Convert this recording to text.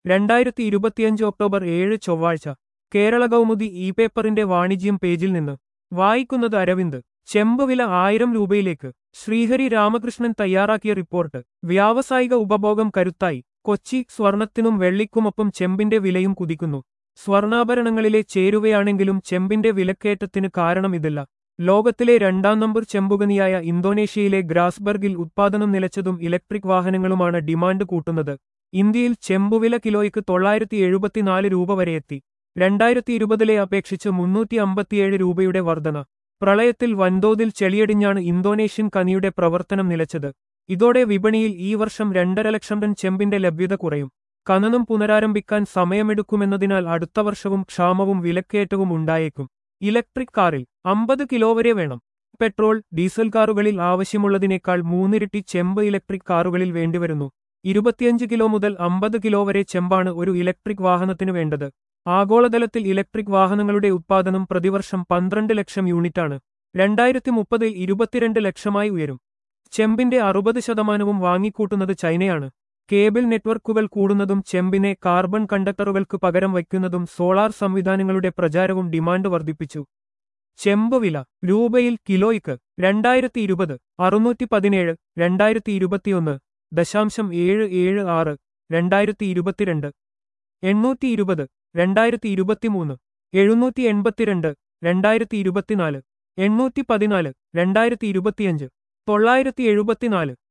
രണ്ടായിരത്തി ഇരുപത്തിയഞ്ച് ഒക്ടോബർ ഏഴ് ചൊവ്വാഴ്ച കേരള കൗമുദി ഇ പേപ്പറിന്റെ വാണിജ്യം പേജിൽ നിന്ന് വായിക്കുന്നത് അരവിന്ദ് ചെമ്പ് വില ആയിരം രൂപയിലേക്ക് ശ്രീഹരി രാമകൃഷ്ണൻ തയ്യാറാക്കിയ റിപ്പോർട്ട് വ്യാവസായിക ഉപഭോഗം കരുത്തായി കൊച്ചി സ്വർണത്തിനും വെള്ളിക്കുമൊപ്പം ചെമ്പിന്റെ വിലയും കുതിക്കുന്നു സ്വർണ്ണാഭരണങ്ങളിലെ ചേരുവയാണെങ്കിലും ചെമ്പിന്റെ വിലക്കയറ്റത്തിന് കാരണം ഇതില്ല ലോകത്തിലെ രണ്ടാം നമ്പർ ചെമ്പുകനിയായ ഇന്തോനേഷ്യയിലെ ഗ്രാസ്ബർഗിൽ ഉത്പാദനം നിലച്ചതും ഇലക്ട്രിക് വാഹനങ്ങളുമാണ് ഡിമാൻഡ് കൂട്ടുന്നത് ഇന്ത്യയിൽ ചെമ്പുവില കിലോയ്ക്ക് തൊള്ളായിരത്തി എഴുപത്തിനാല് രൂപ വരെ എത്തി രണ്ടായിരത്തി ഇരുപതിലെ അപേക്ഷിച്ച് മുന്നൂറ്റി അമ്പത്തിയേഴ് രൂപയുടെ വർധന പ്രളയത്തിൽ വൻതോതിൽ ചെളിയടിഞ്ഞാണ് ഇന്തോനേഷ്യൻ കനിയുടെ പ്രവർത്തനം നിലച്ചത് ഇതോടെ വിപണിയിൽ ഈ വർഷം രണ്ടര ലക്ഷം ടൺ ചെമ്പിന്റെ ലഭ്യത കുറയും ഖനനം പുനരാരംഭിക്കാൻ സമയമെടുക്കുമെന്നതിനാൽ അടുത്ത വർഷവും ക്ഷാമവും വിലക്കയറ്റവും ഉണ്ടായേക്കും ഇലക്ട്രിക് കാറിൽ അമ്പത് കിലോ വരെ വേണം പെട്രോൾ ഡീസൽ കാറുകളിൽ ആവശ്യമുള്ളതിനേക്കാൾ മൂന്നിരട്ടി ചെമ്പ് ഇലക്ട്രിക് കാറുകളിൽ വേണ്ടിവരുന്നു ഇരുപത്തിയഞ്ച് കിലോ മുതൽ അമ്പത് കിലോ വരെ ചെമ്പാണ് ഒരു ഇലക്ട്രിക് വാഹനത്തിന് വേണ്ടത് ആഗോളതലത്തിൽ ഇലക്ട്രിക് വാഹനങ്ങളുടെ ഉത്പാദനം പ്രതിവർഷം പന്ത്രണ്ട് ലക്ഷം യൂണിറ്റാണ് രണ്ടായിരത്തി മുപ്പതിൽ ഇരുപത്തിരണ്ട് ലക്ഷമായി ഉയരും ചെമ്പിന്റെ അറുപത് ശതമാനവും വാങ്ങിക്കൂട്ടുന്നത് ചൈനയാണ് കേബിൾ നെറ്റ്വർക്കുകൾ കൂടുന്നതും ചെമ്പിനെ കാർബൺ കണ്ടക്ടറുകൾക്ക് പകരം വയ്ക്കുന്നതും സോളാർ സംവിധാനങ്ങളുടെ പ്രചാരവും ഡിമാൻഡ് വർദ്ധിപ്പിച്ചു ചെമ്പ് വില രൂപയിൽ കിലോയ്ക്ക് രണ്ടായിരത്തി ഇരുപത് അറുന്നൂറ്റി പതിനേഴ് രണ്ടായിരത്തി ഇരുപത്തിയൊന്ന് ദശാംശം ഏഴ് ഏഴ് ആറ് രണ്ടായിരത്തി ഇരുപത്തിരണ്ട് എണ്ണൂറ്റി ഇരുപത് രണ്ടായിരത്തി ഇരുപത്തിമൂന്ന് എഴുന്നൂറ്റി എൺപത്തിരണ്ട് രണ്ടായിരത്തി ഇരുപത്തിനാല് എണ്ണൂറ്റി പതിനാല് രണ്ടായിരത്തി ഇരുപത്തിയഞ്ച് തൊള്ളായിരത്തി എഴുപത്തിനാല്